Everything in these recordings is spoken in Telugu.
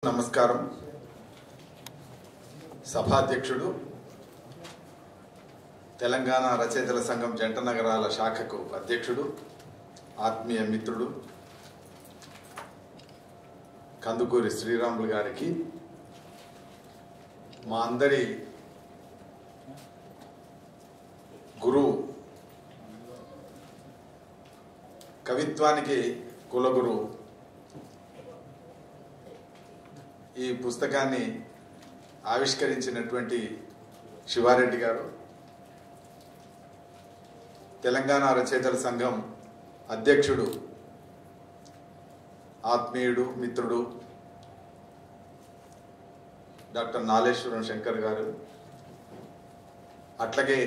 నమస్కారం సభాధ్యక్షుడు తెలంగాణ రచయితల సంఘం జంట నగరాల శాఖకు అధ్యక్షుడు ఆత్మీయ మిత్రుడు కందుకూరి శ్రీరాములు గారికి మా అందరి గురువు కవిత్వానికి కులగురు ఈ పుస్తకాన్ని ఆవిష్కరించినటువంటి శివారెడ్డి గారు తెలంగాణ రచయితల సంఘం అధ్యక్షుడు ఆత్మీయుడు మిత్రుడు డాక్టర్ నాలేశ్వరం శంకర్ గారు అట్లాగే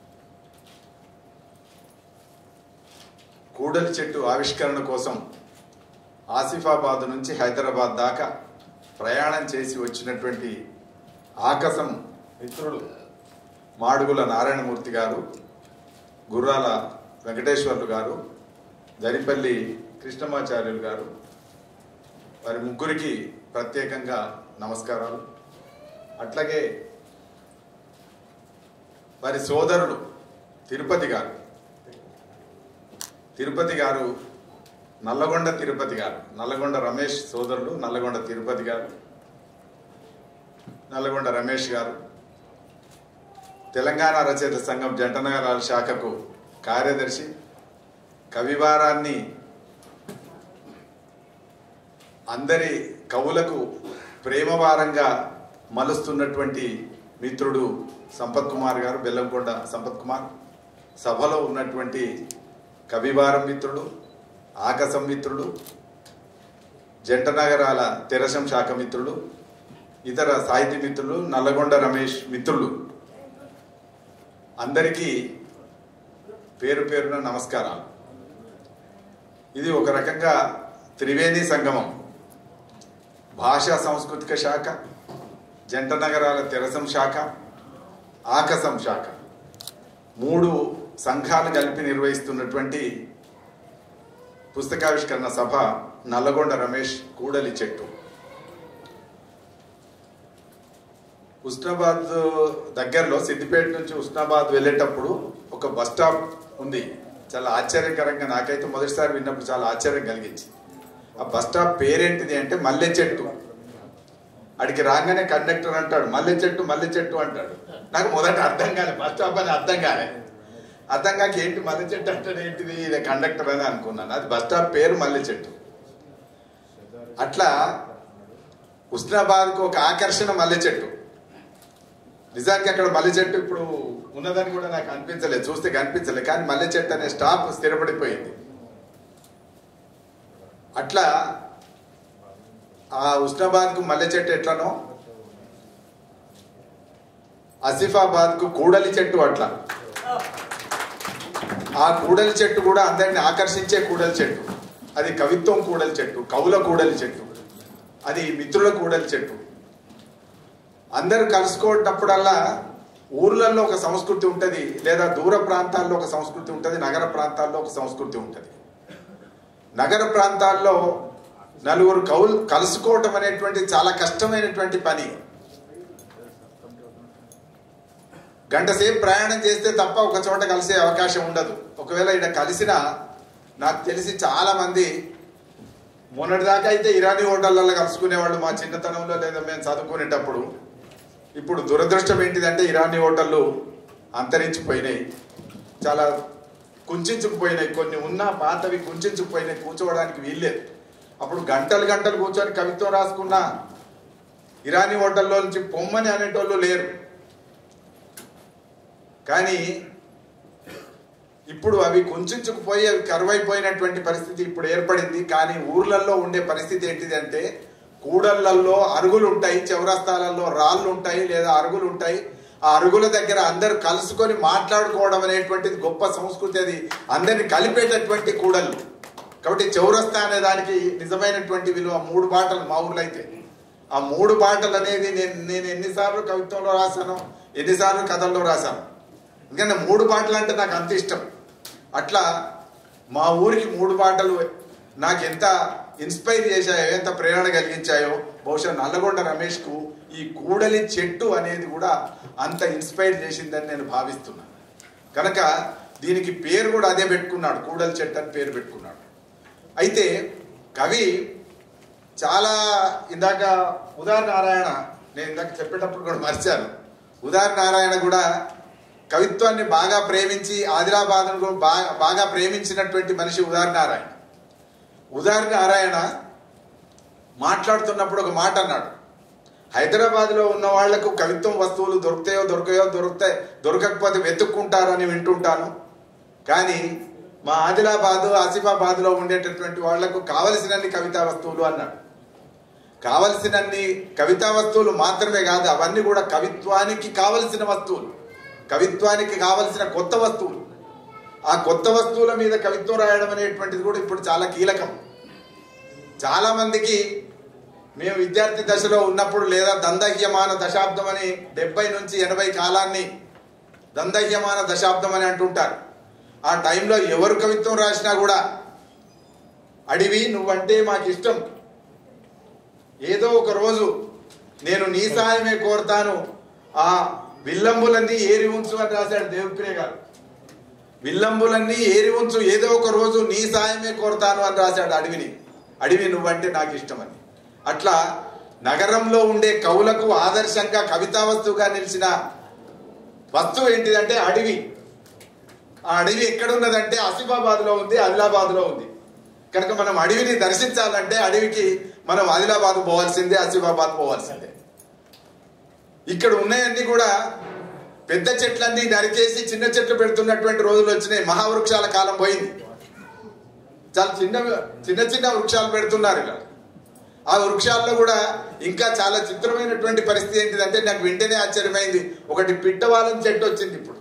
కూడలి చెట్టు ఆవిష్కరణ కోసం ఆసిఫాబాద్ నుంచి హైదరాబాద్ దాకా ప్రయాణం చేసి వచ్చినటువంటి ఆకాశం మిత్రుడు మాడుగుల నారాయణమూర్తి గారు గుర్రాల వెంకటేశ్వర్లు గారు దరిపల్లి కృష్ణమాచార్యులు గారు వారి ముగ్గురికి ప్రత్యేకంగా నమస్కారాలు అట్లాగే వారి సోదరుడు తిరుపతి గారు తిరుపతి గారు నల్లగొండ తిరుపతి గారు నల్లగొండ రమేష్ సోదరుడు నల్లగొండ తిరుపతి గారు నల్లగొండ రమేష్ గారు తెలంగాణ రచయిత సంఘం జంట నగరాల శాఖకు కార్యదర్శి కవివారాన్ని అందరి కవులకు ప్రేమవారంగా మలుస్తున్నటువంటి మిత్రుడు సంపత్ కుమార్ గారు బెల్లంకొండ సంపత్ కుమార్ సభలో ఉన్నటువంటి కవివారం మిత్రుడు ఆకాశం మిత్రుడు జంట నగరాల తెరసం శాఖ మిత్రుడు ఇతర సాహితీ మిత్రులు నల్లగొండ రమేష్ మిత్రులు అందరికీ పేరు పేరున నమస్కారాలు ఇది ఒక రకంగా త్రివేణి సంగమం భాషా సాంస్కృతిక శాఖ జంట నగరాల తెరసం శాఖ ఆకసం శాఖ మూడు సంఘాలు కలిపి నిర్వహిస్తున్నటువంటి పుస్తకావిష్కరణ సభ నల్లగొండ రమేష్ కూడలి చెట్టు ఉస్నాబాద్ దగ్గరలో సిద్దిపేట నుంచి ఉస్నాబాద్ వెళ్ళేటప్పుడు ఒక బస్ స్టాప్ ఉంది చాలా ఆశ్చర్యకరంగా నాకైతే మొదటిసారి విన్నప్పుడు చాలా ఆశ్చర్యం కలిగించి ఆ బస్ స్టాప్ పేరేంటిది అంటే మల్లె చెట్టు అడిగి రాగానే కండక్టర్ అంటాడు మల్లె చెట్టు మల్లె చెట్టు అంటాడు నాకు మొదట అర్థం కాలే బస్ స్టాప్ అని అర్థం కాలే అర్థం కాక ఏంటి మల్లె చెట్టు అంటే ఏంటిది ఇది కండక్టర్ అని అనుకున్నాను అది బస్ స్టాప్ పేరు మల్లె చెట్టు అట్లా ఉస్నాబాద్కు ఒక ఆకర్షణ మల్లె చెట్టు నిజానికి అక్కడ మల్లె చెట్టు ఇప్పుడు ఉన్నదని కూడా నాకు అనిపించలేదు చూస్తే కనిపించలేదు కానీ మల్లె చెట్టు అనే స్టాప్ స్థిరపడిపోయింది అట్లా ఆ ఉస్నాబాద్కు మల్లె చెట్టు ఎట్లనో ఆసిఫాబాద్కు కూడలి చెట్టు అట్లా ఆ కూడలి చెట్టు కూడా అందరిని ఆకర్షించే కూడలి చెట్టు అది కవిత్వం కూడలి చెట్టు కవుల కూడలి చెట్టు అది మిత్రుల కూడలి చెట్టు అందరూ కలుసుకోవటప్పుడల్లా ఊర్లలో ఒక సంస్కృతి ఉంటుంది లేదా దూర ప్రాంతాల్లో ఒక సంస్కృతి ఉంటుంది నగర ప్రాంతాల్లో ఒక సంస్కృతి ఉంటుంది నగర ప్రాంతాల్లో నలుగురు కవులు కలుసుకోవటం అనేటువంటి చాలా కష్టమైనటువంటి పని గంట సేపు ప్రయాణం చేస్తే తప్ప ఒక చోట కలిసే అవకాశం ఉండదు ఒకవేళ ఇక్కడ కలిసినా నాకు తెలిసి చాలా మంది మొన్నటిదాకా అయితే ఇరానీ హోటళ్లలో కలుసుకునేవాళ్ళు మా చిన్నతనంలో లేదా మేము చదువుకునేటప్పుడు ఇప్పుడు దురదృష్టం ఏంటిదంటే ఇరానీ హోటళ్ళు అంతరించిపోయినాయి చాలా కుంచుకుపోయినాయి కొన్ని ఉన్న పాతవి కుంచుకుపోయినాయి కూర్చోవడానికి వీల్లేదు అప్పుడు గంటలు గంటలు కూర్చొని కవిత్వం రాసుకున్న ఇరానీ హోటల్లో నుంచి పొమ్మని అనేటోళ్ళు లేరు కానీ ఇప్పుడు అవి కుంచుకుపోయి అవి కరువైపోయినటువంటి పరిస్థితి ఇప్పుడు ఏర్పడింది కానీ ఊర్లలో ఉండే పరిస్థితి ఏంటిది అంటే కూడళ్లలో అరుగులు ఉంటాయి చౌరస్తాలలో రాళ్ళు ఉంటాయి లేదా అరుగులు ఉంటాయి ఆ అరుగుల దగ్గర అందరు కలుసుకొని మాట్లాడుకోవడం అనేటువంటిది గొప్ప సంస్కృతి అది అందరిని కలిపేటటువంటి కూడళ్ళు కాబట్టి చౌరస్తా అనే దానికి నిజమైనటువంటి విలువ మూడు బాటలు మా ఊర్లో అయితే ఆ మూడు బాటలు అనేది నేను నేను ఎన్నిసార్లు కవిత్వంలో రాశాను ఎన్నిసార్లు కథల్లో రాశాను ఎందుకంటే మూడు పాటలు అంటే నాకు అంత ఇష్టం అట్లా మా ఊరికి మూడు పాటలు నాకు ఎంత ఇన్స్పైర్ చేశాయో ఎంత ప్రేరణ కలిగించాయో బహుశా నల్లగొండ రమేష్కు ఈ కూడలి చెట్టు అనేది కూడా అంత ఇన్స్పైర్ చేసిందని నేను భావిస్తున్నాను కనుక దీనికి పేరు కూడా అదే పెట్టుకున్నాడు కూడలి చెట్టు అని పేరు పెట్టుకున్నాడు అయితే కవి చాలా ఇందాక ఉదాహరణ నారాయణ నేను ఇందాక చెప్పేటప్పుడు కూడా మర్చాను ఉదాహరణ నారాయణ కూడా కవిత్వాన్ని బాగా ప్రేమించి ఆదిలాబాద్ను కూడా బాగా బాగా ప్రేమించినటువంటి మనిషి ఉదాహరణ నారాయణ ఉదాహరణ నారాయణ మాట్లాడుతున్నప్పుడు ఒక మాట అన్నాడు హైదరాబాద్లో ఉన్న వాళ్లకు కవిత్వం వస్తువులు దొరుకుతాయో దొరకయో దొరుకుతాయి దొరకకపోతే వెతుక్కుంటారని వింటుంటాను కానీ మా ఆదిలాబాదు ఆసిఫాబాద్లో ఉండేటటువంటి వాళ్లకు కావలసినన్ని కవితా వస్తువులు అన్నాడు కావలసినన్ని కవితా వస్తువులు మాత్రమే కాదు అవన్నీ కూడా కవిత్వానికి కావలసిన వస్తువులు కవిత్వానికి కావలసిన కొత్త వస్తువులు ఆ కొత్త వస్తువుల మీద కవిత్వం రాయడం అనేటువంటిది కూడా ఇప్పుడు చాలా కీలకం చాలా మందికి మేము విద్యార్థి దశలో ఉన్నప్పుడు లేదా దందహ్యమాన దశాబ్దం అని డెబ్బై నుంచి ఎనభై కాలాన్ని దందహ్యమాన దశాబ్దం అని అంటుంటారు ఆ టైంలో ఎవరు కవిత్వం రాసినా కూడా అడివి నువ్వంటే మాకు ఇష్టం ఏదో ఒక రోజు నేను నీ సాయమే కోరుతాను ఆ విల్లంబులన్నీ ఏరి ఉంచు అని రాశాడు దేవప్రియ గారు విల్లంబులన్నీ ఏరి ఉంచు ఏదో ఒక రోజు నీ సాయమే కోరుతాను అని రాశాడు అడవిని అడవి నువ్వంటే నాకు ఇష్టమని అట్లా నగరంలో ఉండే కవులకు ఆదర్శంగా కవితా వస్తువుగా నిలిచిన వస్తువు ఏంటిదంటే అడవి ఆ అడవి ఎక్కడ ఉన్నదంటే ఆసిఫాబాద్ లో ఉంది ఆదిలాబాద్ లో ఉంది కనుక మనం అడవిని దర్శించాలంటే అడవికి మనం ఆదిలాబాద్ పోవాల్సిందే ఆసిఫాబాద్ పోవాల్సిందే ఇక్కడ ఉన్నాయన్నీ కూడా పెద్ద చెట్లన్నీ నరికేసి చిన్న చెట్లు పెడుతున్నటువంటి రోజులు వచ్చినాయి మహావృక్షాల కాలం పోయింది చాలా చిన్న చిన్న చిన్న వృక్షాలు పెడుతున్నారు ఇలా ఆ వృక్షాల్లో కూడా ఇంకా చాలా చిత్రమైనటువంటి పరిస్థితి ఏంటిదంటే నాకు వెంటనే ఆశ్చర్యమైంది ఒకటి పిట్టవాలం చెట్టు వచ్చింది ఇప్పుడు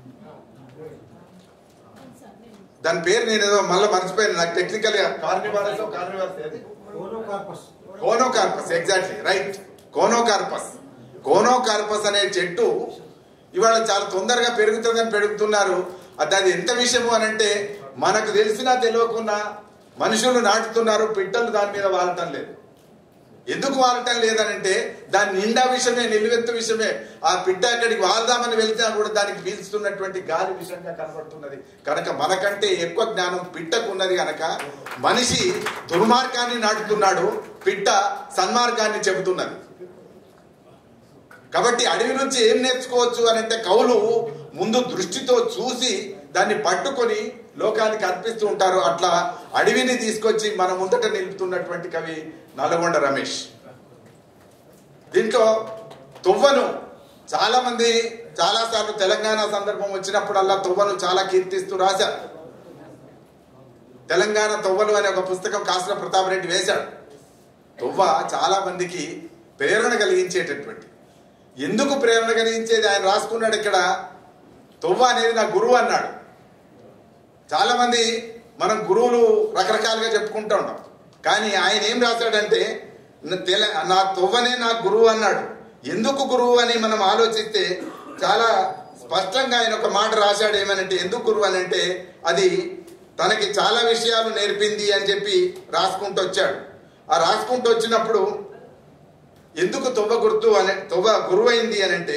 దాని పేరు నేను ఏదో మళ్ళీ మర్చిపోయాను నాకు టెక్నికల్ గా కార్నివారస్ కార్నివారస్ ఏది conocarpus exactly right conocarpus conocarpus అనే చెట్టు ఇవాళ చాలా తొందరగా పెరుగుతుందని పెరుగుతున్నారు అది అది ఎంత విషయము అని అంటే మనకు తెలిసినా తెలియకున్నా మనుషులు నాటుతున్నారు పిట్టలు దాని మీద వాలటం లేదు ఎందుకు వాలటం లేదనంటే దాని నిండా విషయమే నిలువెత్తు విషయమే ఆ పిట్ట అక్కడికి వాళ్దామని వెళ్తే కూడా దానికి పీల్చుతున్నటువంటి గాలి విషయంగా కనబడుతున్నది కనుక మనకంటే ఎక్కువ జ్ఞానం పిట్టకు ఉన్నది కనుక మనిషి దుర్మార్గాన్ని నాటుతున్నాడు పిట్ట సన్మార్గాన్ని చెబుతున్నది కాబట్టి అడవి నుంచి ఏం నేర్చుకోవచ్చు అని అంటే కవులు ముందు దృష్టితో చూసి దాన్ని పట్టుకొని లోకానికి అర్పిస్తూ ఉంటారు అట్లా అడవిని తీసుకొచ్చి మన ముందట నిలుపుతున్నటువంటి కవి నల్గొండ రమేష్ దీంట్లో తువ్వను చాలా మంది చాలా సార్లు తెలంగాణ సందర్భం వచ్చినప్పుడల్లా తువ్వను చాలా కీర్తిస్తూ రాశారు తెలంగాణ తువ్వలు అనే ఒక పుస్తకం కాసిన ప్రతాప్ రెడ్డి వేశాడు తువ్వ చాలా మందికి ప్రేరణ కలిగించేటటువంటి ఎందుకు ప్రేరణ కలిగించేది ఆయన రాసుకున్నాడు ఇక్కడ తువ్వ అనేది నా గురువు అన్నాడు చాలా మంది మనం గురువులు రకరకాలుగా చెప్పుకుంటూ ఉంటాం కానీ ఆయన ఏం రాశాడంటే "నా తెల నా తువ్వనే నా గురువు అన్నాడు ఎందుకు గురువు అని మనం ఆలోచిస్తే చాలా స్పష్టంగా ఆయన ఒక మాట రాశాడు ఏమనంటే ఎందుకు గురువు అని అంటే అది తనకి చాలా విషయాలు నేర్పింది అని చెప్పి రాసుకుంటూ వచ్చాడు ఆ రాసుకుంటూ వచ్చినప్పుడు ఎందుకు తువ్వ గుర్తు అనే తువ్వ గురువైంది అని అంటే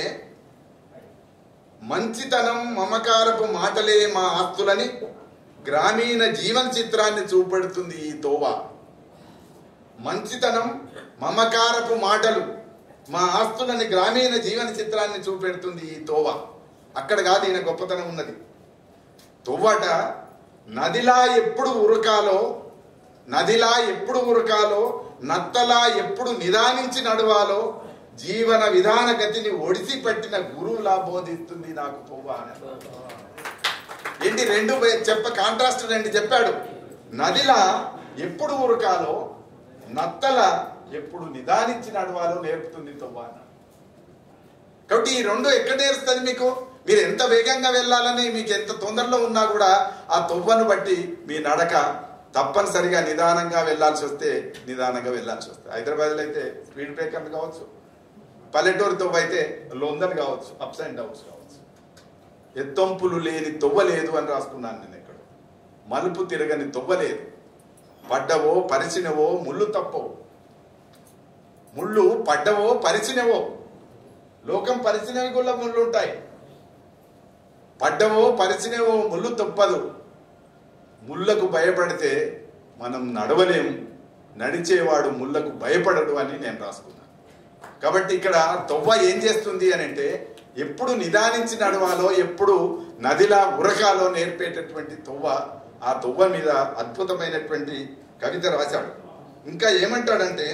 మంచితనం మమకారపు మాటలే మా ఆస్తులని గ్రామీణ జీవన చిత్రాన్ని చూపెడుతుంది ఈ తోవ మంచితనం మమకారపు మాటలు మా ఆస్తులని గ్రామీణ జీవన చిత్రాన్ని చూపెడుతుంది ఈ తోవ అక్కడ కాదు ఈయన గొప్పతనం ఉన్నది తొవ్వట నదిలా ఎప్పుడు ఉరకాలో నదిలా ఎప్పుడు ఉరకాలో నత్తలా ఎప్పుడు నిదానించి నడవాలో జీవన విధాన గతిని ఒడిసి పట్టిన గురువులా బోధిస్తుంది నాకు తొవ్వ అని ఏంటి రెండు వే- చెప్ప కాంట్రాస్ట్ రెండు చెప్పాడు నదిలా ఎప్పుడు ఉరకాలో నత్తల ఎప్పుడు నిదానించి నడవాలో నేర్పుతుంది తొవ్వ అన్నాడు కాబట్టి ఈ రెండు ఎక్కడ నేర్స్తుంది మీకు మీరు ఎంత వేగంగా వెళ్ళాలని మీకు ఎంత తొందరలో ఉన్నా కూడా ఆ తొవ్వను బట్టి మీ నడక తప్పనిసరిగా నిదానంగా వెళ్ళాల్సి వస్తే నిదానంగా వెళ్ళాల్సి వస్తుంది హైదరాబాద్లో అయితే స్పీడ్ బ్రేకర్లు కావచ్చు పల్లెటూరు తొవ్వ అయితే లొందలు కావచ్చు అప్స్ అండ్ డౌన్స్ కావచ్చు ఎత్తొంపులు లేని తొవ్వ లేదు అని రాసుకున్నాను నేను ఇక్కడ మలుపు తిరగని తొవ్వ లేదు పడ్డవో పరిచినవో ముళ్ళు తప్పవు ముళ్ళు పడ్డవో పరిచినవో లోకం పరిచినవి కూడా ముళ్ళు ఉంటాయి పడ్డవో పరిచినవో ముళ్ళు తప్పదు ముళ్ళకు భయపడితే మనం నడవలేము నడిచేవాడు ముళ్ళకు భయపడడు అని నేను రాసుకున్నాను కాబట్టి ఇక్కడ తొవ్వ ఏం చేస్తుంది అని అంటే ఎప్పుడు నిదానించి నడవాలో ఎప్పుడు నదిలా ఉరకాలో నేర్పేటటువంటి తొవ్వ ఆ తొవ్వ మీద అద్భుతమైనటువంటి కవిత రాశాడు ఇంకా ఏమంటాడంటే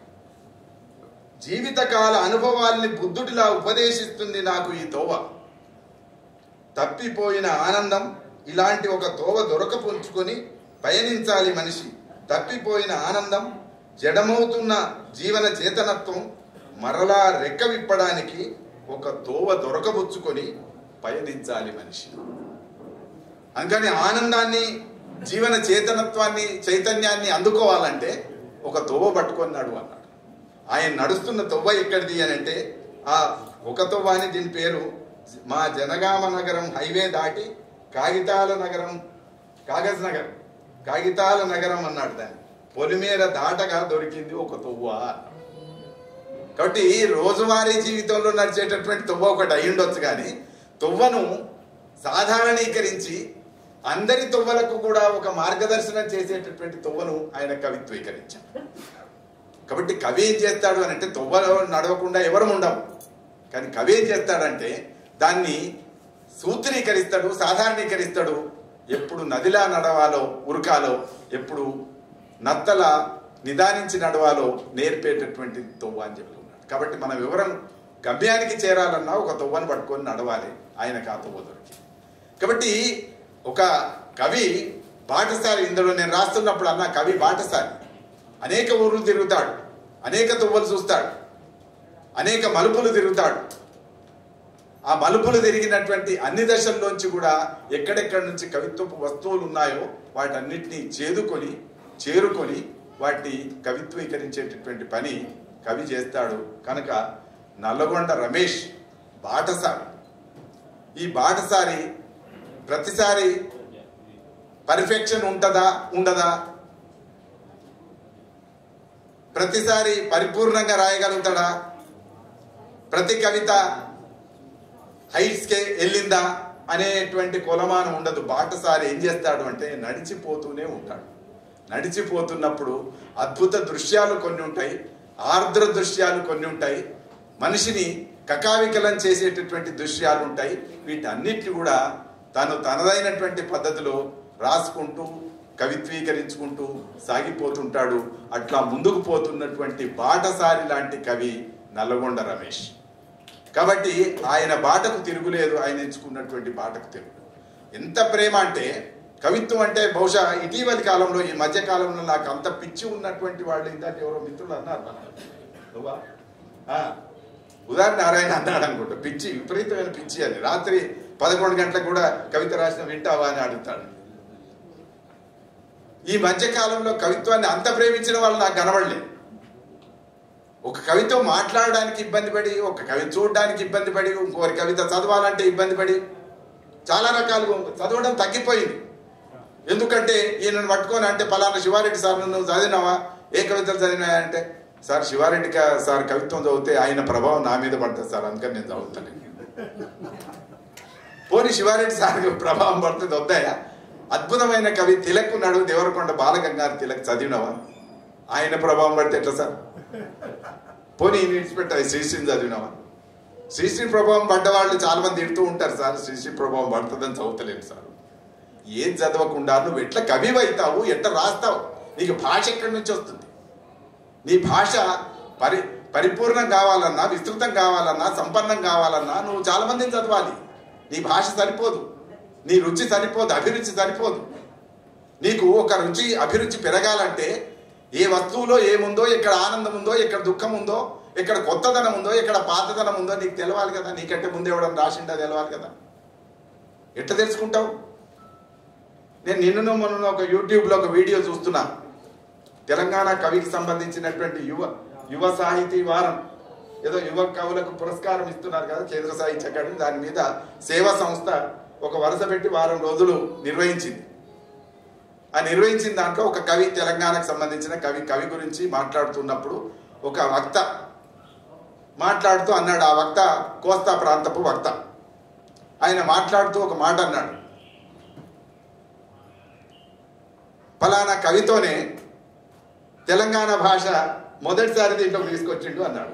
జీవితకాల అనుభవాల్ని బుద్ధుడిలా ఉపదేశిస్తుంది నాకు ఈ తోవ తప్పిపోయిన ఆనందం ఇలాంటి ఒక తోవ దొరకపుంచుకొని పయనించాలి మనిషి తప్పిపోయిన ఆనందం జడమవుతున్న జీవన చేతనత్వం మరలా రెక్క విప్పడానికి ఒక తోవ దొరకబుచ్చుకొని పయనించాలి మనిషి అందుకని ఆనందాన్ని జీవన చేతనత్వాన్ని చైతన్యాన్ని అందుకోవాలంటే ఒక తొవ్వ పట్టుకొని నడు అన్నాడు ఆయన నడుస్తున్న తొవ్వ ఎక్కడిది అని అంటే ఆ ఒక తొవ్వ అని దీని పేరు మా జనగామ నగరం హైవే దాటి కాగితాల నగరం కాగజ్ నగర్ కాగితాల నగరం అన్నాడు దాన్ని పొలిమేర దాటగా దొరికింది ఒక తొవ్వ అన్నాడు. కాబట్టి రోజువారీ జీవితంలో నడిచేటటువంటి తొవ్వ ఒకటి అయ్యుండొచ్చు కానీ తొవ్వను సాధారణీకరించి అందరి తొవ్వలకు కూడా ఒక మార్గదర్శనం చేసేటటువంటి తొవ్వను ఆయన కవిత్వీకరించారు కాబట్టి కవి ఏం చేస్తాడు అని అంటే తొవ్వలో నడవకుండా ఎవరు ఉండవు కానీ కవి ఏం చేస్తాడంటే దాన్ని సూత్రీకరిస్తాడు సాధారణీకరిస్తాడు ఎప్పుడు నదిలా నడవాలో ఉరకాలో ఎప్పుడు నత్తల నిదానించి నడవాలో నేర్పేటటువంటి తొవ్వ అని చెప్తున్నాడు కాబట్టి మన వివరం గమ్యానికి చేరాలన్నా ఒక తొవ్వను పట్టుకొని నడవాలి ఆయనకు ఆ తొవ్వ దొరికింది కాబట్టి ఒక కవి బాటసారి ఇందులో నేను రాస్తున్నప్పుడు అన్న కవి బాటసారి అనేక ఊర్లు తిరుగుతాడు అనేక తువ్వలు చూస్తాడు అనేక మలుపులు తిరుగుతాడు ఆ మలుపులు తిరిగినటువంటి అన్ని దశల్లోంచి కూడా ఎక్కడెక్కడి నుంచి కవిత్వపు వస్తువులు ఉన్నాయో వాటన్నిటినీ చేదుకొని చేరుకొని వాటిని కవిత్వీకరించేటటువంటి పని కవి చేస్తాడు కనుక నల్లగొండ రమేష్ బాటసారి ఈ బాటసారి ప్రతిసారి పర్ఫెక్షన్ ఉంటుందా ఉండదా ప్రతిసారి పరిపూర్ణంగా రాయగలుగుతాడా ప్రతి కవిత హైట్స్కే వెళ్ళిందా అనేటువంటి కొలమానం ఉండదు బాటసారి ఏం చేస్తాడు అంటే నడిచిపోతూనే ఉంటాడు నడిచిపోతున్నప్పుడు అద్భుత దృశ్యాలు కొన్ని ఉంటాయి ఆర్ద్ర దృశ్యాలు కొన్ని ఉంటాయి మనిషిని కకావికలం చేసేటటువంటి దృశ్యాలు ఉంటాయి వీటన్నిటిని కూడా తను తనదైనటువంటి పద్ధతిలో రాసుకుంటూ కవిత్వీకరించుకుంటూ సాగిపోతుంటాడు అట్లా ముందుకు పోతున్నటువంటి బాటసారి లాంటి కవి నల్లగొండ రమేష్ కాబట్టి ఆయన బాటకు తిరుగులేదు ఆయన ఎంచుకున్నటువంటి బాటకు తిరుగు ఎంత ప్రేమ అంటే కవిత్వం అంటే బహుశా ఇటీవలి కాలంలో ఈ మధ్య కాలంలో నాకు అంత పిచ్చి ఉన్నటువంటి వాళ్ళు ఇందాక ఎవరో మిత్రులు అన్నారు నాకు. నువ్వా ఆ, ఉదాహరణ నారాయణ అన్నాడు అనుకుంటా పిచ్చి విపరీతమైన పిచ్చి అని రాత్రి పదకొండు గంటలకు కూడా కవిత రాసిన వింటావా అని అడుగుతాడు ఈ మధ్య కాలంలో కవిత్వాన్ని అంత ప్రేమించిన వాళ్ళు నాకు కనబడలేదు ఒక కవితో మాట్లాడడానికి ఇబ్బంది పడి ఒక కవి చూడడానికి ఇబ్బంది పడి ఇంకోరి కవిత చదవాలంటే ఇబ్బంది పడి చాలా రకాలుగా చదవడం తగ్గిపోయింది ఎందుకంటే ఈయనను పట్టుకొని అంటే పలానా శివారెడ్డి సార్ నువ్వు చదివినావా ఏ కవితలు చదివినాయా అంటే సార్ శివారెడ్డి కా- సార్ కవిత్వం చదివితే ఆయన ప్రభావం నా మీద పడుతుంది సార్ అందుకని నేను చదువుతాను పోనీ శివారెడ్డి సార్ ప్రభావం పడుతుంది వద్దాయా అద్భుతమైన కవి తిలక్ ఉన్నాడు దేవరకొండ బాలగంగారు తిలక్ చదివినవా ఆయన ప్రభావం పడితే ఎట్లా సార్ పోనీ ఈయన విడిచిపెట్టాలి శ్రీశ్రీని చదివినావా శ్రీశ్రీ ప్రభావం పడ్డ వాళ్ళు చాలా మంది తిడుతూ ఉంటారు సార్ శ్రీశ్రీ ప్రభావం పడుతుందని చదువుతలేను సార్ ఏం చదవకుండా నువ్వు ఎట్లా కవి అవుతావు ఎట్లా రాస్తావు నీకు భాష ఎక్కడి నుంచి వస్తుంది నీ భాష పరి పరిపూర్ణం కావాలన్నా విస్తృతం కావాలన్నా సంపన్నం కావాలన్నా నువ్వు చాలా మందిని చదవాలి నీ భాష సరిపోదు నీ రుచి సరిపోదు అభిరుచి సరిపోదు నీకు ఒక రుచి అభిరుచి పెరగాలంటే ఏ వస్తువులో ఏముందో ఎక్కడ ఆనందం ఉందో ఎక్కడ దుఃఖం ఉందో ఎక్కడ కొత్తదనం ఉందో ఎక్కడ పాతదనం ఉందో నీకు తెలవాలి కదా నీకంటే ముందు ఎవడన్నా రాసిండా తెలవాలి కదా ఎట్లా తెలుసుకుంటావు నేను నిన్నను మొన్న ఒక యూట్యూబ్లో ఒక వీడియో చూస్తున్నా తెలంగాణ కవికి సంబంధించినటువంటి యువ యువ సాహితీ వారం ఏదో యువ కవులకు పురస్కారం ఇస్తున్నారు కదా కేంద్ర సాహిత్య అకాడమీ దాని మీద సేవా సంస్థ ఒక వరుస పెట్టి వారం రోజులు నిర్వహించింది ఆ నిర్వహించిన దాంట్లో ఒక కవి తెలంగాణకు సంబంధించిన కవి కవి గురించి మాట్లాడుతున్నప్పుడు ఒక వక్త మాట్లాడుతూ అన్నాడు ఆ వక్త కోస్తా ప్రాంతపు వక్త ఆయన మాట్లాడుతూ ఒక మాట అన్నాడు ఫలానా కవితోనే తెలంగాణ భాష మొదటిసారి దీంట్లోకి తీసుకొచ్చిండు అన్నాడు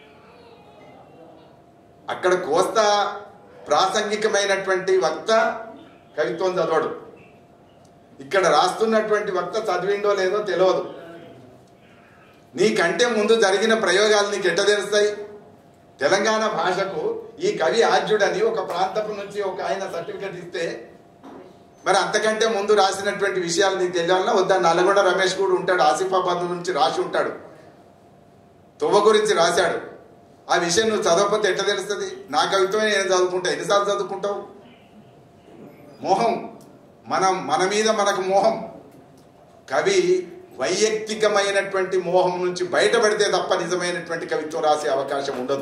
అక్కడ కోస్తా ప్రాసంగికమైనటువంటి వక్త కవిత్వం చదవడు ఇక్కడ రాస్తున్నటువంటి వక్త చదివిండో లేదో తెలియదు నీకంటే ముందు జరిగిన ప్రయోగాలు నీకు ఎట్ట తెలుస్తాయి తెలంగాణ భాషకు ఈ కవి ఆద్యుడని ఒక ప్రాంతపు నుంచి ఒక ఆయన సర్టిఫికెట్ ఇస్తే మరి అంతకంటే ముందు రాసినటువంటి విషయాలు నీకు తెలియాలన్నా వద్దా నల్గొండ రమేష్ కూడా ఉంటాడు ఆసిఫాబాద్ నుంచి రాసి ఉంటాడు తువ్వ గురించి రాశాడు ఆ విషయం నువ్వు చదవకపోతే ఎట్లా తెలుస్తుంది నా కవిత్వమే నేను చదువుకుంటా ఎన్నిసార్లు చదువుకుంటావు మోహం మనం మన మీద మనకు మోహం కవి వైయక్తికమైనటువంటి మోహం నుంచి బయటపడితే తప్ప నిజమైనటువంటి కవిత్వం రాసే అవకాశం ఉండదు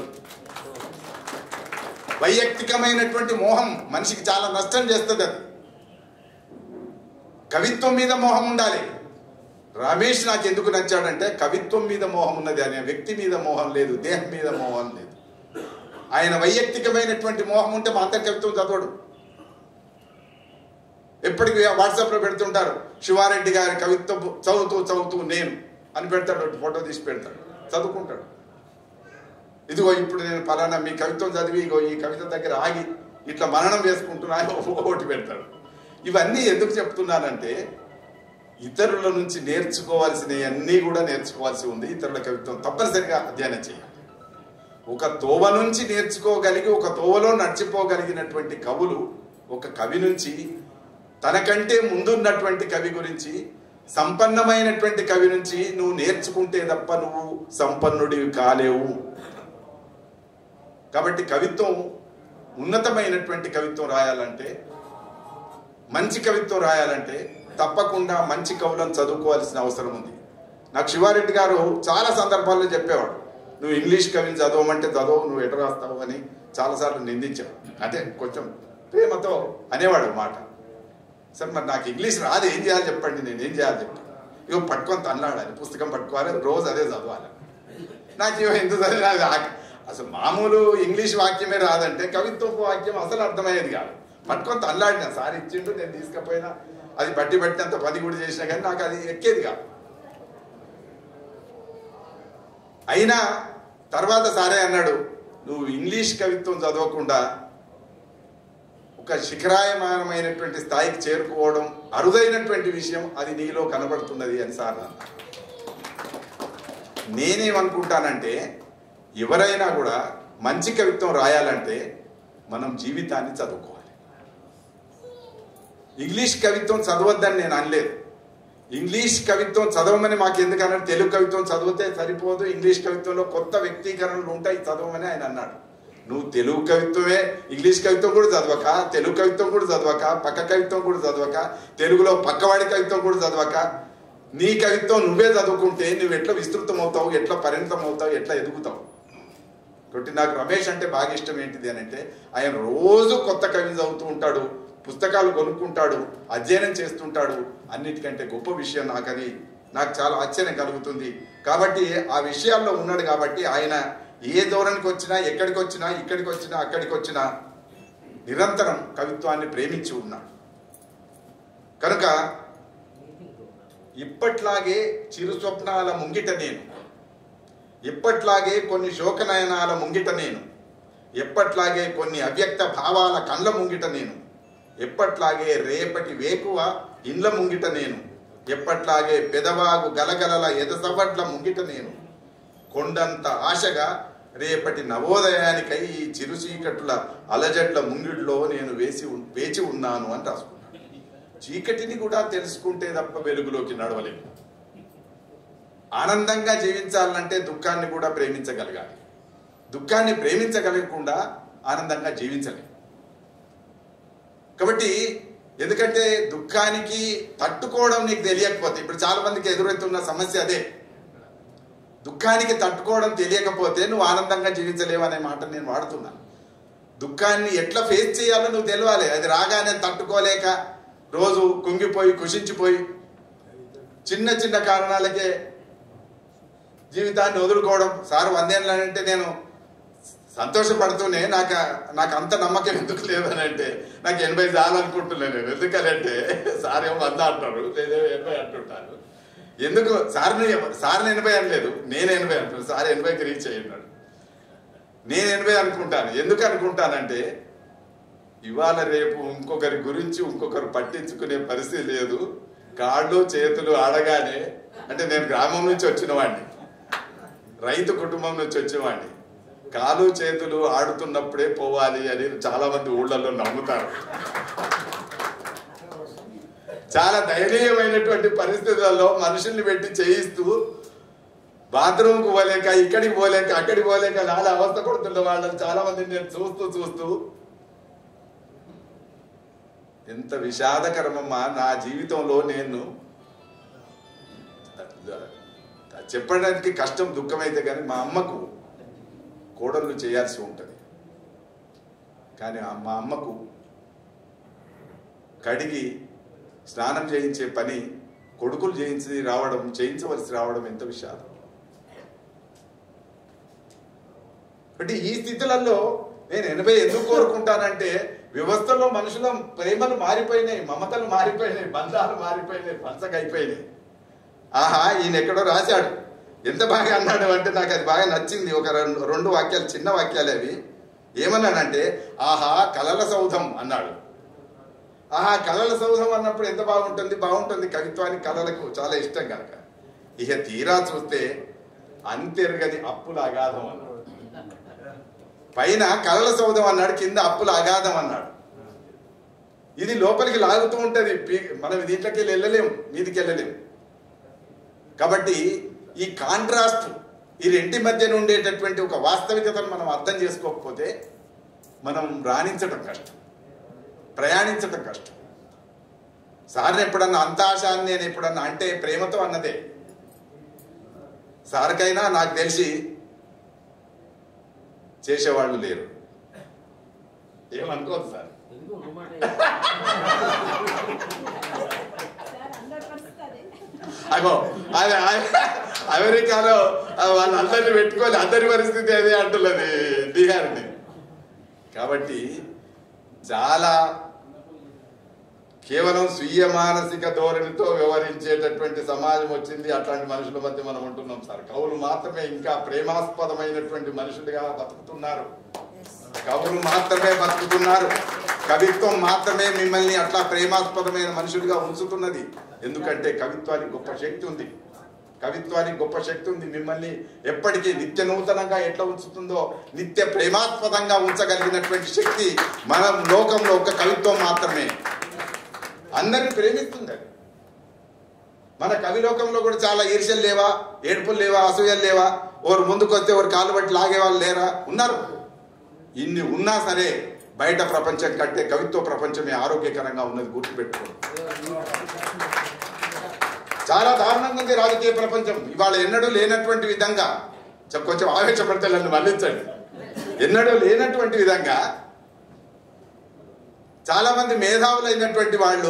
వైయక్తికమైనటువంటి మోహం మనిషికి చాలా నష్టం చేస్తుంది అది కవిత్వం మీద మోహం ఉండాలి రమేష్ నాకు ఎందుకు నచ్చాడంటే కవిత్వం మీద మోహం ఉన్నది అనే వ్యక్తి మీద మోహం లేదు దేహం మీద మోహం లేదు ఆయన వైయక్తికమైనటువంటి మోహం ఉంటే మా అందరి కవిత్వం చదవడు ఎప్పటికీ వాట్సాప్లో పెడుతుంటారు శివారెడ్డి గారి కవిత్వం చదువుతూ చదువుతూ నేను అని పెడతాడు ఒకటి ఫోటో తీసి పెడతాడు చదువుకుంటాడు ఇదిగో ఇప్పుడు నేను ఫలానా మీ కవిత్వం చదివి ఇగో ఈ కవిత దగ్గర ఆగి ఇట్లా మననం వేసుకుంటున్నా అని ఒకటి పెడతాడు ఇవన్నీ ఎందుకు చెప్తున్నానంటే ఇతరుల నుంచి నేర్చుకోవాల్సినవి అన్నీ కూడా నేర్చుకోవాల్సి ఉంది ఇతరుల కవిత్వం తప్పనిసరిగా అధ్యయనం చేయాలి ఒక తోవ నుంచి నేర్చుకోగలిగి ఒక తోవలో నడిచిపోగలిగినటువంటి కవులు ఒక కవి నుంచి తనకంటే ముందున్నటువంటి కవి గురించి సంపన్నమైనటువంటి కవి నుంచి నువ్వు నేర్చుకుంటే తప్ప నువ్వు సంపన్నుడివి కాలేవు కాబట్టి కవిత్వం ఉన్నతమైనటువంటి కవిత్వం రాయాలంటే మంచి కవిత్వం రాయాలంటే తప్పకుండా మంచి కవులను చదువుకోవాల్సిన అవసరం ఉంది నాకు శివారెడ్డి గారు చాలా సందర్భాల్లో చెప్పేవాడు నువ్వు ఇంగ్లీష్ కవిని చదవమంటే చదవవు నువ్వు ఎట రాస్తావు అని చాలాసార్లు నిందించావు అంటే కొంచెం ప్రేమతో అనేవాడు మాట సార్ మరి నాకు ఇంగ్లీష్ రాదు ఏం చేయాలి చెప్పండి నేను ఏం చేయాలి చెప్పండి ఇగో పట్టుకొని తన్నాడాలి పుస్తకం పట్టుకోవాలి రోజు అదే చదవాలి నాకు ఇవో ఎందుకు చదివినా అది ఆ- అసలు మామూలు ఇంగ్లీష్ వాక్యమే రాదంటే కవిత్వపు వాక్యం అసలు అర్థమయ్యేది కాదు పట్టుకొని తల్లాడినా సార్ ఇచ్చిండు నేను తీసుకపోయినా అది బట్టి పట్టినంత పని కూడా చేసినా కానీ నాకు అది ఎక్కేది కాదు అయినా తర్వాత సారే అన్నాడు నువ్వు ఇంగ్లీష్ కవిత్వం చదవకుండా ఒక శిఖరాయమానమైనటువంటి స్థాయికి చేరుకోవడం అరుదైనటువంటి విషయం అది నీలో కనబడుతున్నది అని సార్ అన్నారు నేనేమనుకుంటానంటే ఎవరైనా కూడా మంచి కవిత్వం రాయాలంటే మనం జీవితాన్ని చదువుకోవాలి ఇంగ్లీష్ కవిత్వం చదవద్దని నేను అనలేదు ఇంగ్లీష్ కవిత్వం చదవమని మాకు ఎందుకన్నాడు తెలుగు కవిత్వం చదివితే సరిపోదు ఇంగ్లీష్ కవిత్వంలో కొత్త వ్యక్తీకరణలు ఉంటాయి చదవమని ఆయన అన్నాడు నువ్వు తెలుగు కవిత్వమే ఇంగ్లీష్ కవిత్వం కూడా చదవక తెలుగు కవిత్వం కూడా చదవక పక్క కవిత్వం కూడా చదవక తెలుగులో పక్కవాడి కవిత్వం కూడా చదవక నీ కవిత్వం నువ్వే చదువుకుంటే నువ్వు ఎట్లా విస్తృతం అవుతావు ఎట్లా పరిణితం అవుతావు ఎట్లా ఎదుగుతావు కాబట్టి నాకు రమేష్ అంటే బాగా ఇష్టం ఏంటిది అని అంటే ఆయన రోజు కొత్త కవి చదువుతూ ఉంటాడు పుస్తకాలు కొనుక్కుంటాడు అధ్యయనం చేస్తుంటాడు అన్నిటికంటే గొప్ప విషయం నాకు అది నాకు చాలా ఆశ్చర్యం కలుగుతుంది కాబట్టి ఆ విషయాల్లో ఉన్నాడు కాబట్టి ఆయన ఏ ధోరణికి వచ్చినా ఎక్కడికి వచ్చినా ఇక్కడికి వచ్చినా అక్కడికి వచ్చినా నిరంతరం కవిత్వాన్ని ప్రేమించి ఉన్నాడు కనుక ఇప్పట్లాగే చిరు స్వప్నాల ముంగిట నేను ఎప్పట్లాగే కొన్ని శోకనయనాల ముంగిట నేను ఎప్పట్లాగే కొన్ని అవ్యక్త భావాల కండ్ల ముంగిట నేను ఎప్పట్లాగే రేపటి వేకువ ఇండ్ల ముంగిట నేను ఎప్పట్లాగే పెదవాగు గలగలల ఎదసవడ్ల ముంగిట నేను కొండంత ఆశగా రేపటి నవోదయానికై ఈ చిరు చీకటుల అలజడ్ల ముంగిట్లో నేను వేసి ఉన్- వేచి ఉన్నాను అని రాసుకున్నాను చీకటిని కూడా తెలుసుకుంటే తప్ప వెలుగులోకి నడవలేము ఆనందంగా జీవించాలంటే దుఃఖాన్ని కూడా ప్రేమించగలగాలి దుఃఖాన్ని ప్రేమించగలగకుండా ఆనందంగా జీవించలేము కాబట్టి ఎందుకంటే దుఃఖానికి తట్టుకోవడం నీకు తెలియకపోతే ఇప్పుడు చాలా మందికి ఎదురవుతున్న సమస్య అదే దుఃఖానికి తట్టుకోవడం తెలియకపోతే నువ్వు ఆనందంగా జీవించలేవు అనే మాట నేను వాడుతున్నాను దుఃఖాన్ని ఎట్లా ఫేస్ చేయాలో నువ్వు తెలియాలి అది రాగానే తట్టుకోలేక రోజు కుంగిపోయి కుషించిపోయి చిన్న చిన్న కారణాలకే జీవితాన్ని వదులుకోవడం సార్ వందేళ్ళు అంటే నేను సంతోషపడుతూనే నాకు నాకు అంత నమ్మకం ఎందుకు లేదని అంటే నాకు ఎనభై చాలనుకుంటున్నాను నేను ఎందుకనంటే సార్ ఏమో వంద అంటారు లేదా ఎనభై అంటుంటారు ఎందుకు సార్ని సార్ని ఎనభై అనలేదు నేను ఎనభై అంటున్నాను సార్ ఎనభైకి రీచ్ అయ్యాడు నేను ఎనభై అనుకుంటాను ఎందుకు అనుకుంటానంటే ఇవాళ రేపు ఇంకొకరి గురించి ఇంకొకరు పట్టించుకునే పరిస్థితి లేదు కాళ్ళు చేతులు ఆడగానే అంటే నేను గ్రామం నుంచి వచ్చిన వాడిని రైతు కుటుంబం నుంచి వచ్చేవాడిని కాలు చేతులు ఆడుతున్నప్పుడే పోవాలి అని చాలా మంది ఊళ్ళల్లో నమ్ముతారు చాలా దయనీయమైనటువంటి పరిస్థితులలో మనుషుల్ని పెట్టి చేయిస్తూ బాత్రూమ్కి పోలేక ఇక్కడికి పోలేక అక్కడికి పోలేక నాలా అవస్థ పడుతున్న వాళ్ళని చాలా మందిని నేను చూస్తూ చూస్తూ ఎంత విషాదకరమమ్మా నా జీవితంలో నేను చెప్పడానికి కష్టం దుఃఖమైతే కానీ మా అమ్మకు కోడళ్ళు చేయాల్సి ఉంటుంది కానీ ఆ మా అమ్మకు కడిగి స్నానం చేయించే పని కొడుకులు చేయించి రావడం చేయించవలసి రావడం ఎంత విషాదం అంటే ఈ స్థితులలో నేను ఎనభై ఎందుకు కోరుకుంటానంటే వ్యవస్థలో మనుషుల ప్రేమలు మారిపోయినాయి మమతలు మారిపోయినాయి బంధాలు మారిపోయినాయి పంచగైపోయినాయి ఆహా ఈయన ఎక్కడో రాశాడు ఎంత బాగా అన్నాడు అంటే నాకు అది బాగా నచ్చింది ఒక రెండు రెండు వాక్యాలు చిన్న వాక్యాలు అవి ఏమన్నాడంటే ఆహా కలల సౌధం అన్నాడు ఆహా కలల సౌధం అన్నప్పుడు ఎంత బాగుంటుంది బాగుంటుంది కవిత్వానికి కళలకు చాలా ఇష్టం కనుక ఇక తీరా చూస్తే అంతెరగని అప్పుల అగాధం అన్నాడు పైన కలల సౌధం అన్నాడు కింద అప్పుల అగాధం అన్నాడు ఇది లోపలికి లాగుతూ ఉంటది పీ- మనం దీంట్లోకి వెళ్ళి వెళ్ళలేం మీదికి వెళ్ళలేం కాబట్టి ఈ కాంట్రాస్ట్ ఈ రెంటి మధ్యన ఉండేటటువంటి ఒక వాస్తవికతను మనం అర్థం చేసుకోకపోతే మనం రాణించటం కష్టం ప్రయాణించటం కష్టం సార్ని ఎప్పుడన్నా అంత ఆశ అని నేను ఎప్పుడన్నా అంటే ప్రేమతో అన్నదే సార్కైనా నాకు తెలిసి చేసేవాళ్ళు లేరు ఏమనుకోదు సార్ ఎందుకు ఒక మాట సార్ అందరి పరిస్థితి అదే అగో అది ఆ- అమెరికాలో ఆ వాళ్ళందరినీ పెట్టుకొని అందరి పరిస్థితి అదే అంటున్నది బీహార్ని కాబట్టి చాలా కేవలం స్వీయ మానసిక ధోరణితో వ్యవహరించేటటువంటి సమాజం వచ్చింది అట్లాంటి మనుషుల మధ్య మనం ఉంటున్నాం సార్ కవులు మాత్రమే ఇంకా ప్రేమాస్పదమైనటువంటి మనుషులుగా బతుకుతున్నారు కవులు మాత్రమే బతుకుతున్నారు కవిత్వం మాత్రమే మిమ్మల్ని అట్లా ప్రేమాస్పదమైన మనుషులుగా ఉంచుతున్నది ఎందుకంటే కవిత్వానికి గొప్ప శక్తి ఉంది కవిత్వానికి గొప్ప శక్తి ఉంది మిమ్మల్ని ఎప్పటికీ నిత్య నూతనంగా ఎట్లా ఉంచుతుందో నిత్య ప్రేమాస్పదంగా ఉంచగలిగినటువంటి శక్తి మన లోకంలో ఒక కవిత్వం మాత్రమే అందరిని ప్రేమిస్తుంది అది మన కవిలోకంలో కూడా చాలా ఈర్ష్యలు లేవా ఏడుపులు లేవా అసూయలు లేవా ఓరు ముందుకు వస్తే ఓరు కాలు బట్టి లాగే వాళ్ళు లేరా ఉన్నారు ఇన్ని ఉన్నా సరే బయట ప్రపంచం కంటే కవిత్వ ప్రపంచమే ఆరోగ్యకరంగా ఉన్నది గుర్తుపెట్టుకోండి చాలా దారుణంగా ఉంది రాజకీయ ప్రపంచం ఇవాళ ఎన్నడూ లేనటువంటి విధంగా చె- కొంచెం ఆవేశపడితే నన్ను మళ్ళించండి ఎన్నడూ లేనటువంటి విధంగా చాలా మంది మేధావులైనటువంటి వాళ్ళు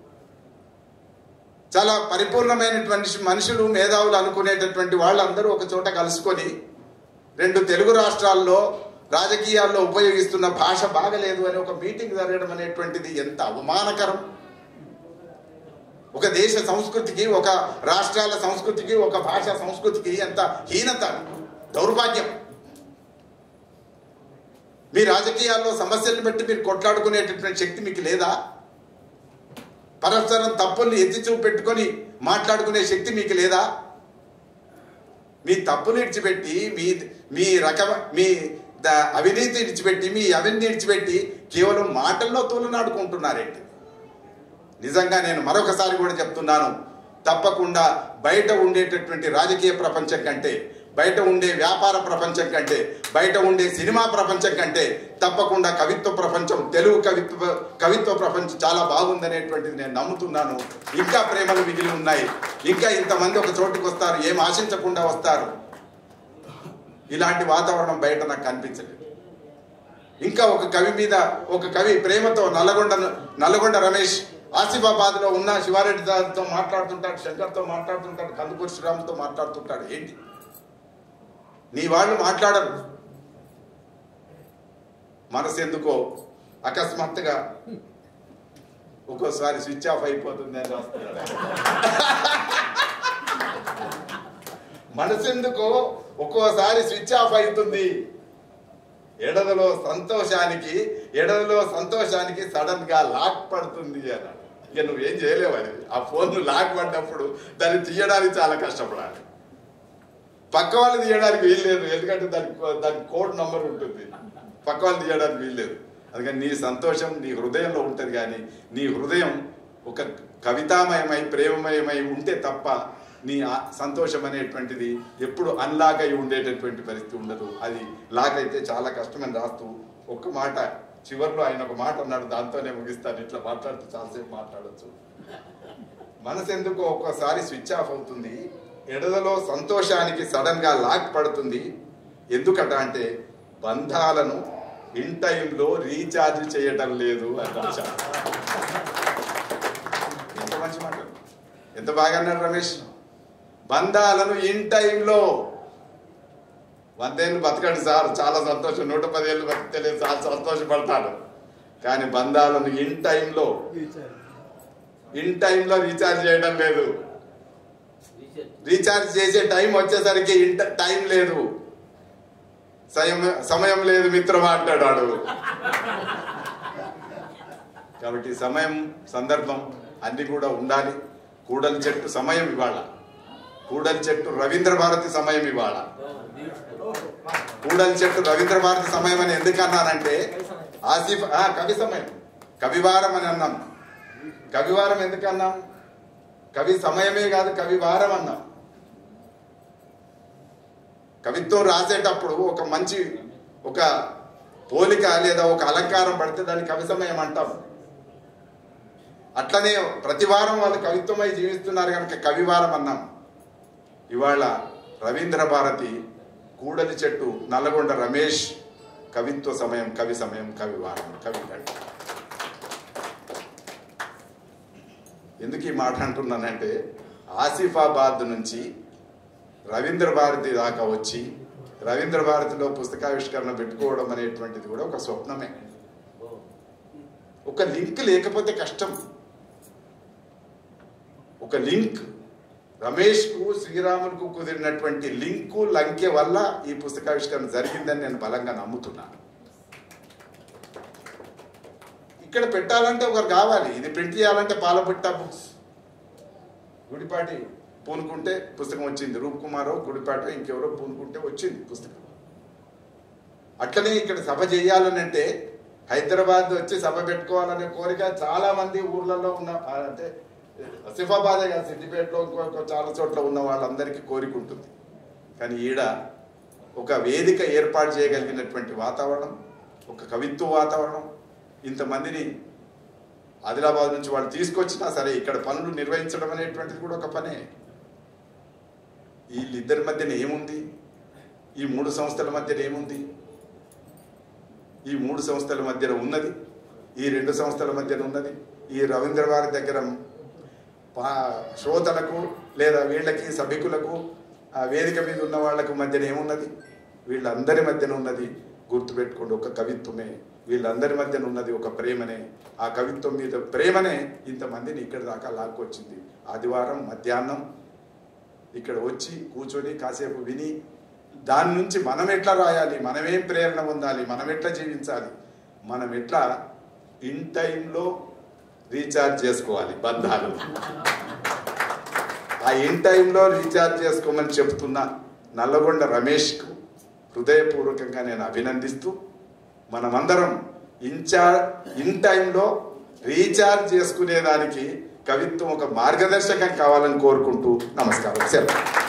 చాలా పరిపూర్ణమైనటువంటి మనుషులు మేధావులు అనుకునేటటువంటి వాళ్ళందరూ ఒక చోట కలుసుకొని రెండు తెలుగు రాష్ట్రాల్లో రాజకీయాల్లో ఉపయోగిస్తున్న భాష బాగలేదు అని ఒక మీటింగ్ జరగడం అనేటువంటిది ఎంత అవమానకరం ఒక దేశ సంస్కృతికి ఒక రాష్ట్రాల సంస్కృతికి ఒక భాష సంస్కృతికి ఎంత హీనత దౌర్భాగ్యం మీ రాజకీయాల్లో సమస్యలను బట్టి మీరు కొట్లాడుకునేటటువంటి శక్తి మీకు లేదా పరస్పరం తప్పుల్ని ఎత్తి చూపెట్టుకొని మాట్లాడుకునే శక్తి మీకు లేదా మీ తప్పులు ఇడిచిపెట్టి మీ మీ రకమ మీ ద- అవినీతి ఇడిచిపెట్టి మీ అవినీతి ఇడిచిపెట్టి కేవలం మాటల్లో తోలునాడుకుంటున్నారేంటి నిజంగా నేను మరొకసారి కూడా చెప్తున్నాను తప్పకుండా బయట ఉండేటటువంటి రాజకీయ ప్రపంచం కంటే బయట ఉండే వ్యాపార ప్రపంచం కంటే బయట ఉండే సినిమా ప్రపంచం కంటే తప్పకుండా కవిత్వ ప్రపంచం తెలుగు కవిత్వ కవిత్వ ప్రపంచం చాలా బాగుందనేటువంటిది నేను నమ్ముతున్నాను ఇంకా ప్రేమలు మిగిలి ఉన్నాయి ఇంకా ఇంతమంది ఒక చోటుకు వస్తారు ఏం ఆశించకుండా వస్తారు ఇలాంటి వాతావరణం బయట నాకు కనిపించలేదు ఇంకా ఒక కవి మీద ఒక కవి ప్రేమతో నల్లగొండ నల్లగొండ రమేష్ ఆసిఫాబాద్ లో ఉన్న శివారెడ్డి దారితో మాట్లాడుతుంటాడు శంకర్తో మాట్లాడుతుంటాడు కందుకూరి శ్రీరామ్తో మాట్లాడుతుంటాడు ఏంటి నీ వాళ్ళు మాట్లాడరు మనసు ఎందుకో అకస్మాత్తుగా ఒక్కోసారి స్విచ్ ఆఫ్ అయిపోతుంది అని రాస్తున్నాడు మనసెందుకో ఒక్కోసారి స్విచ్ ఆఫ్ అవుతుంది ఎడదలో సంతోషానికి ఎడదలో సంతోషానికి సడన్ గా లాక్ పడుతుంది అన్నాడు ఇక నువ్వేం చేయలేవు అది ఆ ఫోన్ లాక్ పడ్డప్పుడు దాన్ని తీయడానికి చాలా కష్టపడాలి పక్క వాళ్ళు తీయడానికి వీల్లేదు ఎందుకంటే దానికి దానికి కోడ్ నంబర్ ఉంటుంది పక్క వాళ్ళు తీయడానికి వీల్లేదు అందుకని నీ సంతోషం నీ హృదయంలో ఉంటుంది కానీ నీ హృదయం ఒక కవితామయమై ప్రేమమయమై ఉంటే తప్ప నీ ఆ- సంతోషం అనేటువంటిది ఎప్పుడు అన్లాక్ అయి ఉండేటటువంటి పరిస్థితి ఉండదు అది లాక్ అయితే చాలా కష్టమని రాస్తూ ఒక్క మాట చివరిలో ఆయన ఒక మాట అన్నాడు దాంతోనే ముగిస్తాను ఇట్లా మాట్లాడుతూ చాలాసేపు మాట్లాడొచ్చు మనసు ఎందుకో ఒక్కోసారి స్విచ్ ఆఫ్ అవుతుంది ఎడదలో సంతోషానికి సడన్ గా లాక్ పడుతుంది ఎందుకట అంటే బంధాలను ఇన్ టైంలో రీఛార్జ్ చేయటం లేదు అని రాశారు ఎంత మంచి మాట ఎంత బాగా అన్నాడు రమేష్ బంధాలను ఇన్ టైంలో వందేళ్ళు బతకండి సార్ చాలా సంతోషం నూట పదేళ్ళు బతికితే చాలా సంతోషపడతాడు కానీ బంధాలను ఇన్ టైంలో ఇన్ టైంలో రీఛార్జ్ చేయడం లేదు రీఛార్జ్ చేసే టైం వచ్చేసరికి ఇంట టైం లేదు సమయం సమయం లేదు మిత్రమా అంటాడు వాడు కాబట్టి సమయం సందర్భం అన్ని కూడా ఉండాలి కూడలి చెట్టు సమయం ఇవాళ కూడలి చెట్టు రవీంద్ర భారతి సమయం ఇవాళ కూడలి చెట్టు రవీంద్ర భారతి సమయం అని ఎందుకు అన్నానంటే ఆసిఫ్ ఆ, కవి సమయం కవివారం అని అన్నాం కవివారం ఎందుకు అన్నాం కవి సమయమే కాదు కవివారం అన్నాం కవిత్వం రాసేటప్పుడు ఒక మంచి ఒక పోలిక లేదా ఒక అలంకారం పడితే దాన్ని కవి సమయం అంటాం అట్లనే ప్రతి వారం వాళ్ళు కవిత్వమై జీవిస్తున్నారు కనుక కవివారం అన్నాం ఇవాళ రవీంద్ర భారతి కూడలి చెట్టు నల్లగొండ రమేష్ కవిత్వ సమయం కవి సమయం కవివారం కవి గంట ఎందుకు ఈ మాట అంటున్నానంటే ఆసిఫాబాద్ నుంచి రవీంద్ర భారతి దాకా వచ్చి రవీంద్ర భారతిలో పుస్తకావిష్కరణ పెట్టుకోవడం అనేటువంటిది కూడా ఒక స్వప్నమే ఒక లింక్ లేకపోతే కష్టం ఒక లింక్ రమేష్ కు శ్రీరాములకు కుదిరినటువంటి లింకు లంకె వల్ల ఈ పుస్తకావిష్కరణ జరిగిందని నేను బలంగా నమ్ముతున్నాను ఇక్కడ పెట్టాలంటే ఒకరు కావాలి ఇది ప్రింట్ చేయాలంటే పాలపుట్ట బుక్స్ గుడిపాటి పూనుకుంటే పుస్తకం వచ్చింది రూప్ కుమారో గుడిపాట ఇంకెవరో పూనుకుంటే వచ్చింది పుస్తకం అట్లనే ఇక్కడ సభ చేయాలని అంటే హైదరాబాద్ వచ్చి సభ పెట్టుకోవాలనే కోరిక చాలా మంది ఊర్లలో ఉన్న ఆ, అంటే ఆసిఫాబాదే కాదు సిద్దిపేటలో ఇంకో ఇంకో చాలా చోట్ల ఉన్న వాళ్ళందరికీ కోరిక ఉంటుంది కానీ ఈడ ఒక వేదిక ఏర్పాటు చేయగలిగినటువంటి వాతావరణం ఒక కవిత్వ వాతావరణం ఇంతమందిని ఆదిలాబాద్ నుంచి వాళ్ళు తీసుకొచ్చినా సరే ఇక్కడ పనులు నిర్వహించడం అనేటువంటిది కూడా ఒక పనే వీళ్ళిద్దరి మధ్యన ఏముంది ఈ మూడు సంస్థల మధ్యన ఏముంది ఈ మూడు సంస్థల మధ్యన ఉన్నది ఈ రెండు సంస్థల మధ్యన ఉన్నది ఈ రవీంద్ర వారి దగ్గర పా శ్రోతలకు లేదా వీళ్ళకి సభికులకు ఆ వేదిక మీద ఉన్న వాళ్ళకు మధ్యన ఏమున్నది వీళ్ళందరి మధ్యన ఉన్నది గుర్తుపెట్టుకోండి ఒక కవిత్వమే వీళ్ళందరి మధ్యన ఉన్నది ఒక ప్రేమనే ఆ కవిత్వం మీద ప్రేమనే ఇంతమందిని ఇక్కడి దాకా లాక్కొచ్చింది ఆదివారం మధ్యాహ్నం ఇక్కడ వచ్చి కూర్చొని కాసేపు విని దాని నుంచి మనం ఎట్లా రాయాలి మనమేం ప్రేరణ పొందాలి మనం ఎట్లా జీవించాలి మనం ఎట్లా ఇన్ టైంలో రీఛార్జ్ చేసుకోవాలి బంధాలు ఆ ఇన్ టైంలో రీఛార్జ్ చేసుకోమని చెప్తున్న నల్లగొండ రమేష్కు హృదయపూర్వకంగా నేను అభినందిస్తూ మనమందరం ఇన్చా ఇన్ టైంలో రీఛార్జ్ చేసుకునేదానికి కవిత్వం ఒక మార్గదర్శకం కావాలని కోరుకుంటూ నమస్కారం సెలవు